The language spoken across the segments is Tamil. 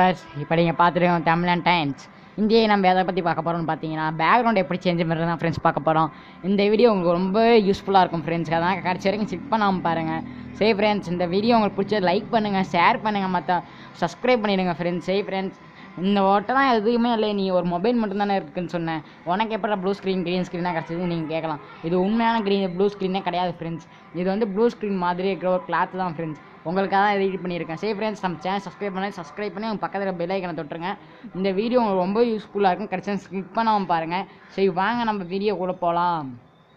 வியூவர்ஸ் இப்போ நீங்கள் பார்த்துருக்கோம் தமிழன் டைம்ஸ் இந்தியை நம்ம எதை பற்றி பார்க்க போகிறோம்னு பார்த்தீங்கன்னா பேக்ரவுண்ட் எப்படி சேஞ்ச் பண்ணுறது தான் ஃப்ரெண்ட்ஸ் பார்க்க போகிறோம் இந்த வீடியோ உங்களுக்கு ரொம்ப யூஸ்ஃபுல்லாக இருக்கும் ஃப்ரெண்ட்ஸ் அதான் கடைசி வரைக்கும் செக் பண்ணாமல் பாருங்கள் சரி ஃப்ரெண்ட்ஸ் இந்த வீடியோ உங்களுக்கு பிடிச்சது லைக் பண்ணுங்கள் ஷேர் பண்ணுங்கள் மற்ற சப்ஸ்கிரைப் பண்ணிடுங்க ஃப்ரெண்ட்ஸ் சரி ஃப்ரெண்ட்ஸ் இந்த ஓட்டெல்லாம் எதுவுமே இல்லை நீ ஒரு மொபைல் மட்டும் தானே இருக்குன்னு சொன்னேன் உனக்கு எப்படி ப்ளூ ஸ்க்ரீன் க்ரீன் ஸ்க்ரீனாக கிடச்சது நீங்கள் கேட்கலாம் இது உண்மையான க்ரீன் ப்ளூ ஸ்க்ரீனே கிடையாது ஃப்ரெண்ட்ஸ் இது வந்து ப்ளூ ஸ்க்ரீன் மாதிரி இருக்கிற ஒரு கிளாத் தான் ஃப்ரெண்ட்ஸ் உங்களுக்காக தான் எடிட் பண்ணியிருக்கேன் சரி ஃப்ரெண்ட்ஸ் நம்ம சேனல் சப்ஸ்கிரைப் பண்ணி சப்ஸ்கிரைப் பண்ணி உங்கள் பக்கத்தில் பெல் ஐக்கனை தொட்டுருங்க இந்த வீடியோ உங்களுக்கு ரொம்ப யூஸ்ஃபுல்லாக இருக்கும் கிடச்சா ஸ்கிப் பண்ணாமல் பாருங்கள் சரி வாங்க நம்ம வீடியோ கூட போகலாம்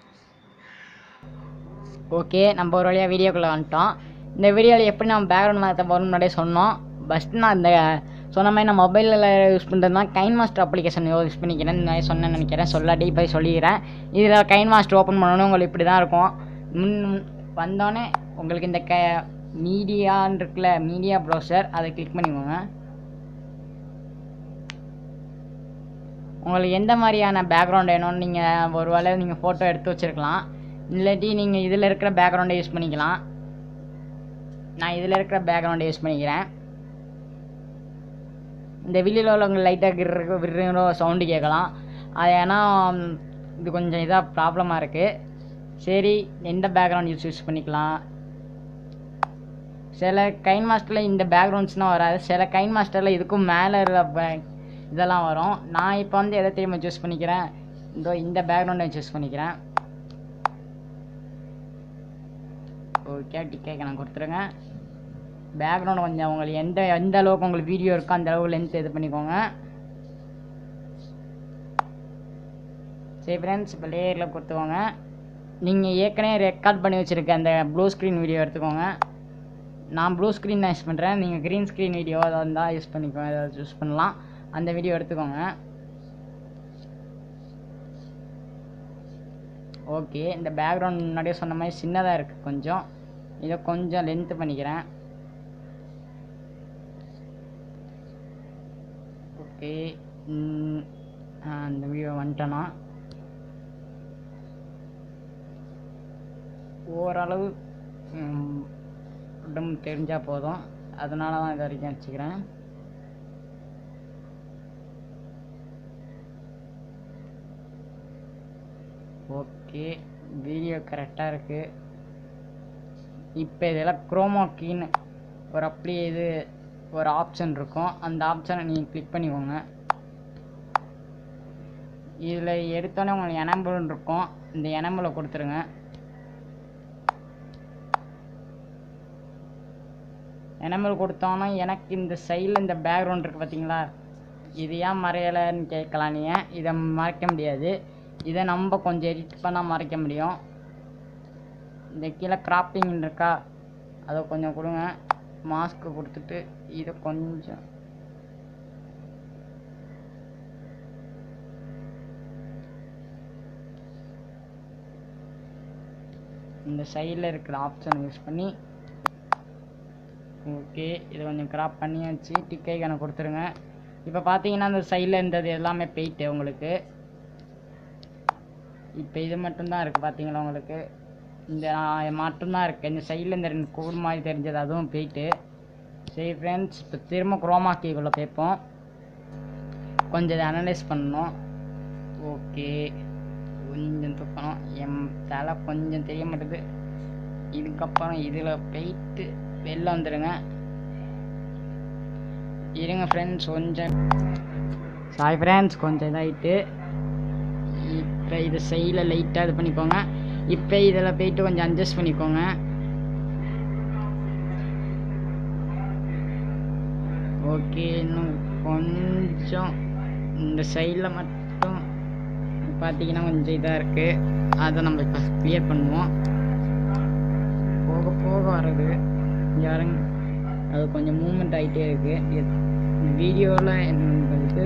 ஓகே நம்ம ஒரு வழியாக வீடியோக்குள்ளே வந்துட்டோம் இந்த வீடியோவில் எப்படி நம்ம பேக்ரவுண்ட் மாற்ற போகிறோம்னு முன்னாடியே சொன்னோம் ஃபஸ்ட்டு நான் இந்த சொன்ன மாதிரி நான் மொபைலில் யூஸ் பண்ணுறதுனா கைன் மாஸ்டர் அப்ளிகேஷன் யூஸ் பண்ணிக்கிறேன் இந்த மாதிரி சொன்னேன்னு நினைக்கிறேன் சொல்லாட்டி போய் சொல்லிக்கிறேன் இதில் கைன் மாஸ்டர் ஓப்பன் பண்ணணும் உங்களுக்கு இப்படி தான் இருக்கும் முன் வந்தோடனே உங்களுக்கு இந்த க மீடியான்னு இருக்குல்ல மீடியா ப்ரௌசர் அதை கிளிக் பண்ணிக்கோங்க உங்களுக்கு எந்த மாதிரியான பேக்ரவுண்ட் வேணும்னு நீங்கள் ஒரு வேளை நீங்கள் ஃபோட்டோ எடுத்து வச்சுருக்கலாம் இல்லாட்டி நீங்கள் இதில் இருக்கிற பேக்ரவுண்டை யூஸ் பண்ணிக்கலாம் நான் இதில் இருக்கிற பேக்ரவுண்டை யூஸ் பண்ணிக்கிறேன் இந்த வெளியில் உள்ளவங்க லைட்டாக கிரு விடுற சவுண்டு கேட்கலாம் அது ஏன்னா ம், இது கொஞ்சம் இதாக ப்ராப்ளமாக இருக்குது சரி எந்த பேக்ரவுண்ட் யூஸ் யூஸ் பண்ணிக்கலாம் சில கைன் மாஸ்டரில் இந்த பேக்ரவுண்ட்ஸ்லாம் வராது சில கைன் மாஸ்டரில் இதுக்கும் மேலே இருக்கிற பே- இதெல்லாம் வரும் நான் இப்போ வந்து எதை தெரியுமா சூஸ் பண்ணிக்கிறேன் இதோ இந்த பேக்ரவுண்டை சூஸ் பண்ணிக்கிறேன் ஓகே டிக்கேக்கு நான் கொடுத்துருங்க பேக்ரவுண்ட் கொஞ்சம் உங்களுக்கு எந்த எந்த அளவுக்கு உங்களுக்கு வீடியோ இருக்கோ அந்த அளவுக்கு லென்த் இது பண்ணிக்கோங்க சரி ஃப்ரெண்ட்ஸ் இப்போ லேயரில் கொடுத்துக்கோங்க நீங்கள் ஏற்கனவே ரெக்கார்ட் பண்ணி வச்சுருக்க அந்த ப்ளூ ஸ்க்ரீன் வீடியோ எடுத்துக்கோங்க நான் ப்ளூ ஸ்க்ரீன் தான் யூஸ் பண்ணுறேன் நீங்கள் க்ரீன் ஸ்க்ரீன் வீடியோ ஏதாவது இருந்தால் யூஸ் பண்ணிக்கோங்க ஏதாவது யூஸ் பண்ணலாம் அந்த வீடியோ எடுத்துக்கோங்க ஓகே இந்த பேக்ரவுண்ட் முன்னாடியே சொன்ன மாதிரி சின்னதாக இருக்குது கொஞ்சம் இதை கொஞ்சம் லென்த்து பண்ணிக்கிறேன் ஓகே அந்த வீடியோ வந்துட்டேன்னா ஓரளவு ம், உடம்பு தெரிஞ்சால் போதும் அதனால தான் இது வரைக்கும் வச்சுக்கிறேன் ஓகே வீடியோ கரெக்டாக இருக்குது இப்போ இதெல்லாம் குரோமா கீன்னு ஒரு அப்படியே இது ஒரு ஆப்ஷன் இருக்கும் அந்த ஆப்ஷனை நீங்கள் கிளிக் பண்ணிக்கோங்க இதில் எடுத்தோன்னே உங்களுக்கு எனம்பிள்னு இருக்கும் இந்த எனம்பிளை கொடுத்துருங்க எனமல் கொடுத்தோன்னா எனக்கு இந்த சைடில் இந்த பேக்ரவுண்ட் இருக்குது பார்த்தீங்களா இது ஏன் மறையலைன்னு கேட்கலாம் நீங்கள் இதை மறைக்க முடியாது இதை நம்ம கொஞ்சம் எடிட் பண்ணால் மறைக்க முடியும் இந்த கீழே கிராப்பிங் இருக்கா அதை கொஞ்சம் கொடுங்க மாஸ்க்கு கொடுத்துட்டு இதை கொஞ்சம் இந்த சைடில் இருக்கிற ஆப்ஷன் யூஸ் பண்ணி ஓகே இதை கொஞ்சம் கிராப் பண்ணியாச்சு டிக்கை கணக்கு கொடுத்துருங்க இப்போ பார்த்தீங்கன்னா இந்த சைடில் இருந்தது எல்லாமே போயிட்டு உங்களுக்கு இப்போ இது மட்டும்தான் இருக்குது பார்த்தீங்களா உங்களுக்கு இந்த ஆ- மட்டும்தான் இருக்குது இந்த சைடில் இந்த ரெண்டு கோடு மாதிரி தெரிஞ்சது அதுவும் போயிட்டு சரி ஃப்ரெண்ட்ஸ் இப்போ திரும்ப குரோமா கீக்குள்ளே போய்ப்போம் கொஞ்சம் இதை அனலைஸ் பண்ணணும் ஓகே கொஞ்சம் தூக்கணும் என் தலை கொஞ்சம் தெரிய மாட்டேது இதுக்கப்புறம் இதில் போயிட்டு வெளில வந்துடுங்க இருங்க ஃப்ரெண்ட்ஸ் கொஞ்சம் சாரி ஃப்ரெண்ட்ஸ் கொஞ்சம் இதாகிட்டு இப்போ இது சைடில் லைட்டாக இது பண்ணிக்கோங்க இப்போ இதில் போயிட்டு கொஞ்சம் அட்ஜஸ்ட் பண்ணிக்கோங்க ஓகே இன்னும் கொஞ்சம் இந்த சைடில் மட்டும் பார்த்தீங்கன்னா கொஞ்சம் இதாக இருக்குது அதை நம்ம இப்போ க்ளியர் பண்ணுவோம் போக போக வர்றது யாருங்க அது கொஞ்சம் மூமெண்ட் ஆகிட்டே இருக்குது வீடியோவில் எங்களுக்கு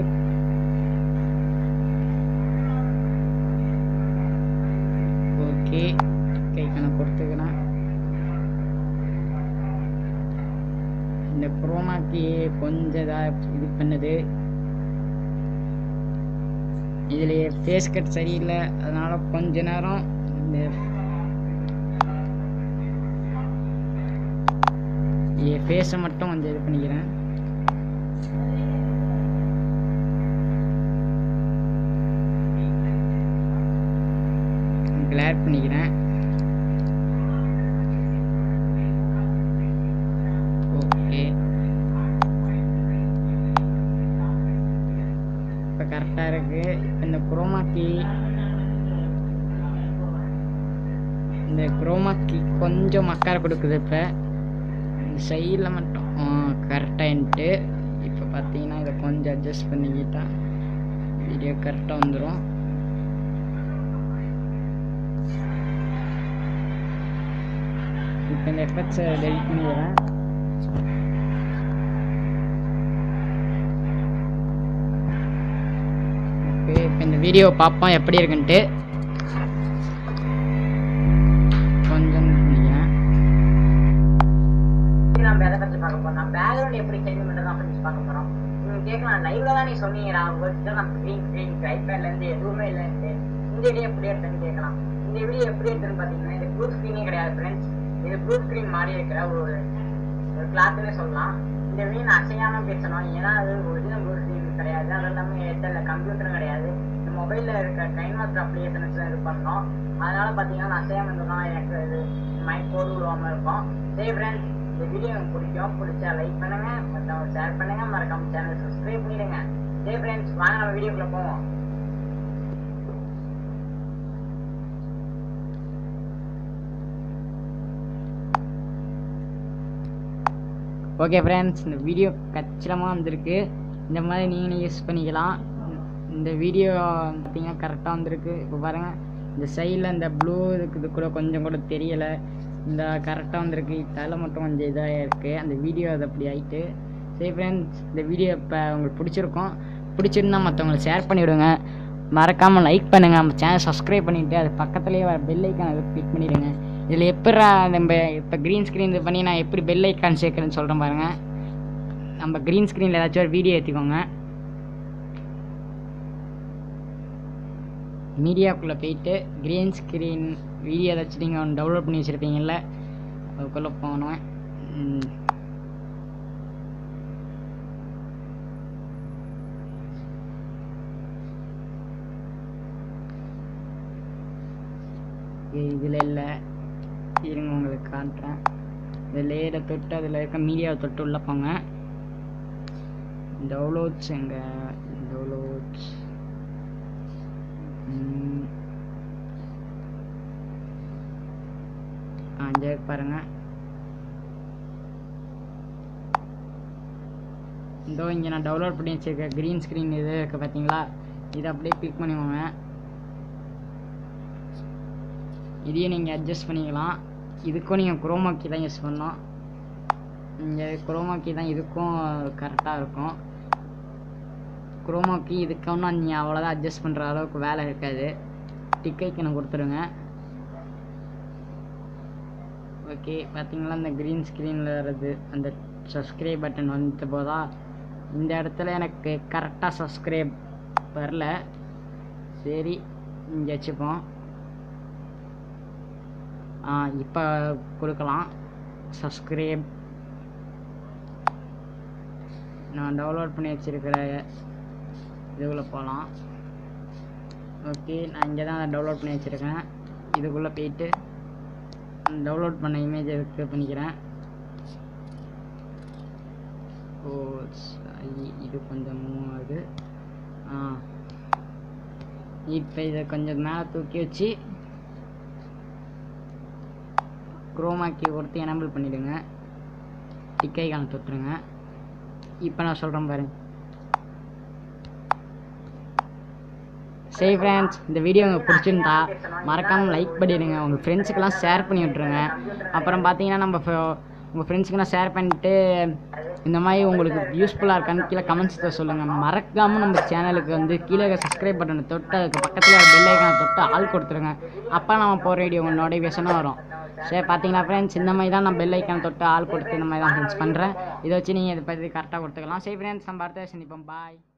ஓகே கை கணக்கு கொடுத்துக்கிறேன் இந்த குரோமாக்கி கொஞ்சம் இதாக இது பண்ணுது இதில் ஃபேஸ் கட் சரியில்லை அதனால கொஞ்ச நேரம் இந்த என் ஃபேஸை மட்டும் கொஞ்சம் இது பண்ணிக்கிறேன் கிளியர் பண்ணிக்கிறேன் ஓகே இப்போ கரெக்டாக இருக்கு இப்போ இந்த குரோமா கீ இந்த குரோமா கீ கொஞ்சம் மக்கார கொடுக்குது இப்போ இந்த சைடில் மட்டும் கரெக்டாகிட்டு இப்போ பார்த்தீங்கன்னா இதை கொஞ்சம் அட்ஜஸ்ட் பண்ணிக்கிட்டா வீடியோ கரெக்டாக வந்துடும் இப்போ இந்த எஃபெக்ட்ஸை டெலிட் பண்ணிடுறேன் ஓகே இப்போ இந்த வீடியோ பார்ப்போம் எப்படி இருக்குன்ட்டு கொஞ்சம் பண்ணிக்கிறேன் நம்ம எதை பத்தி பார்க்க போறோம் பேக்ரவுண்ட் எப்படி சேஞ்ச் பண்றது அப்படின்னு பார்க்க போறோம் நீங்க கேட்கலாம் லைவ்ல தான் நீ சொன்னீங்கடா ஒர்க் நம்ம ஸ்க்ரீன் ஸ்க்ரீன் ஐபேட்ல இருந்து எதுவுமே இல்லைன்ட்டு இந்த வீடியோ எப்படி எடுத்துன்னு கேட்கலாம் இந்த வீடியோ எப்படி எடுத்துன்னு பாத்தீங்கன்னா இது ப்ளூ ஸ்க்ரீனே கிடையாது ஃப்ரெண்ட்ஸ் இது ப்ளூ ஸ்க்ரீன் மாதிரி இருக்கிற ஒரு ஒரு கிளாத்னே சொல்லலாம் இந்த வீடியோ நான் அசையாம பேசணும் ஏன்னா அது ஒரிஜினல் ப்ளூ ஸ்க்ரீன் கிடையாது அது இல்லாம ஏர்டெல்ல கம்ப்யூட்டரும் கிடையாது இந்த மொபைல்ல இருக்க டைம் மாஸ்டர் அப்ளிகேஷன்ஸ் இது பண்ணோம் அதனால பாத்தீங்கன்னா நான் அசையாம இருந்தோம்னா எனக்கு இது மைண்ட் போடு விடுவாம இருக்கும் சரி ஃப்ரெண்ட்ஸ் இந்த வீடியோ எனக்கு பிடிக்கும் பிடிச்சா லைக் பண்ணுங்க மற்றவங்க ஷேர் பண்ணுங்க மறக்காம சேனல் சப்ஸ்கிரைப் பண்ணிடுங்க சரி ஃப்ரெண்ட்ஸ் வாங்க நம்ம வீடியோக்குள்ள போவோம் ஓகே ஃப்ரெண்ட்ஸ் இந்த வீடியோ கச்சிதமாக வந்திருக்கு இந்த மாதிரி நீங்களும் யூஸ் பண்ணிக்கலாம் இந்த வீடியோ பார்த்தீங்கன்னா கரெக்டாக வந்திருக்கு இப்போ பாருங்கள் இந்த சைடில் இந்த ப்ளூ இருக்குது கூட கொஞ்சம் கூட தெரியலை இந்த கரெக்டாக வந்திருக்கு தலை மட்டும் கொஞ்சம் இதாக இருக்குது அந்த வீடியோ அது அப்படி ஆயிட்டு சரி ஃப்ரெண்ட்ஸ் இந்த வீடியோ இப்போ உங்களுக்கு பிடிச்சிருக்கும் பிடிச்சிருந்தா மற்றவங்களுக்கு ஷேர் பண்ணிவிடுங்க மறக்காமல் லைக் பண்ணுங்கள் நம்ம சேனல் சப்ஸ்கிரைப் பண்ணிவிட்டு அது பக்கத்துலேயே வர பெல் ஐக்கான் அதை கிளிக் பண்ணிவிடுங்க இதில் எப்படா நம்ம இப்போ க்ரீன் ஸ்க்ரீன் இது பண்ணி நான் எப்படி பெல் ஐக்கான் சேர்க்குறேன்னு சொல்கிறேன் பாருங்கள் நம்ம க்ரீன் ஸ்க்ரீனில் ஏதாச்சும் ஒரு வீடியோ ஏற்றிக்கோங்க மீடியாக்குள்ளே போயிட்டு க்ரீன் ஸ்க்ரீன் வீடியோ ஏதாச்சும் நீங்கள் டவுன்லோட் பண்ணி வச்சுருப்பீங்கல்ல அதுக்குள்ளே போகணும் ம். இதில் இல்லை இருங்க உங்களுக்கு காட்டுறேன் இந்த லேயரை தொட்டு அதில் இருக்க மீடியாவை தொட்டு உள்ளே போங்க டவுன்லோட்ஸ் எங்க டவுன்லோட்ஸ் அஞ்சு பாருங்க இதோ இங்கே நான் டவுன்லோட் பண்ணி வச்சிருக்கேன் க்ரீன் ஸ்க்ரீன் இது இருக்கு பார்த்தீங்களா இதை அப்படியே கிளிக் பண்ணிக்கோங்க இதையும் நீங்கள் அட்ஜஸ்ட் பண்ணிக்கலாம் இதுக்கும் நீங்கள் குரோமாக்கி தான் யூஸ் பண்ணணும் இங்கே குரோமாக்கி தான் இதுக்கும் கரெக்டாக இருக்கும் குரோமாக்கி இதுக்கு ஒன்றும் நீங்கள் அவ்வளோதான் அட்ஜஸ்ட் பண்ணுற அளவுக்கு வேலை இருக்காது டிக்கைக்கு நான் கொடுத்துருங்க ஓகே பார்த்தீங்களா இந்த க்ரீன் ஸ்க்ரீனில் வர்றது அந்த சப்ஸ்கிரைப் பட்டன் வந்துட்டு போதா இந்த இடத்துல எனக்கு கரெக்டாக சப்ஸ்கிரைப் வரல சரி இங்கே வச்சுப்போம் ஆ இப்போ கொடுக்கலாம் சப்ஸ்கிரைப் நான் டவுன்லோட் பண்ணி வச்சுருக்கிற இதுக்குள்ளே போகலாம் ஓகே நான் இங்கே தான் டவுன்லோட் பண்ணி வச்சுருக்கேன் இதுக்குள்ளே போயிட்டு டவுன்லோட் பண்ண இமேஜை இது பண்ணிக்கிறேன் ஓ சரி, இது கொஞ்சம் மூவ் ஆகுது ஆ இப்போ இதை கொஞ்சம் மேலே தூக்கி வச்சு குரோமாக்கி கொடுத்து எனபிள் பண்ணிவிடுங்க டிக்கை காண தொட்டுருங்க இப்போ நான் சொல்கிறேன் பாருங்க சரி ஃப்ரெண்ட்ஸ் இந்த வீடியோ உங்களுக்கு பிடிச்சிருந்தா மறக்காமல் லைக் பண்ணிடுங்க உங்கள் ஃப்ரெண்ட்ஸுக்கெல்லாம் ஷேர் பண்ணி விட்ருங்க அப்புறம் பார்த்தீங்கன்னா நம்ம உங்கள் ஃப்ரெண்ட்ஸுக்கெல்லாம் ஷேர் பண்ணிட்டு இந்த மாதிரி உங்களுக்கு யூஸ்ஃபுல்லாக இருக்கான்னு கீழே கமெண்ட்ஸில் சொல்லுங்கள் மறக்காமல் நம்ம சேனலுக்கு வந்து கீழே சப்ஸ்கிரைப் பட்டனை தொட்டு அதுக்கு பக்கத்தில் பெல் ஐக்கானை தொட்டு ஆள் கொடுத்துருங்க அப்போ நம்ம போகிற வீடியோ உங்கள் நோட்டிஃபிகேஷனும் வரும் சரி பார்த்தீங்களா ஃப்ரெண்ட்ஸ் இந்த மாதிரி தான் நான் பெல் ஐக்கான் தொட்டு ஆள் கொடுத்து இந்த மாதிரி தான் ஃப்ரெண்ட்ஸ் பண்ணுறேன் இதை வச்சு நீங்கள் இதை பற்றி கரெக்டாக கொடுத்துக்கலாம் சரி ஃப்ரெண்ட்ஸ் நம்ம அடுத்த சந்திப்போம் பாய்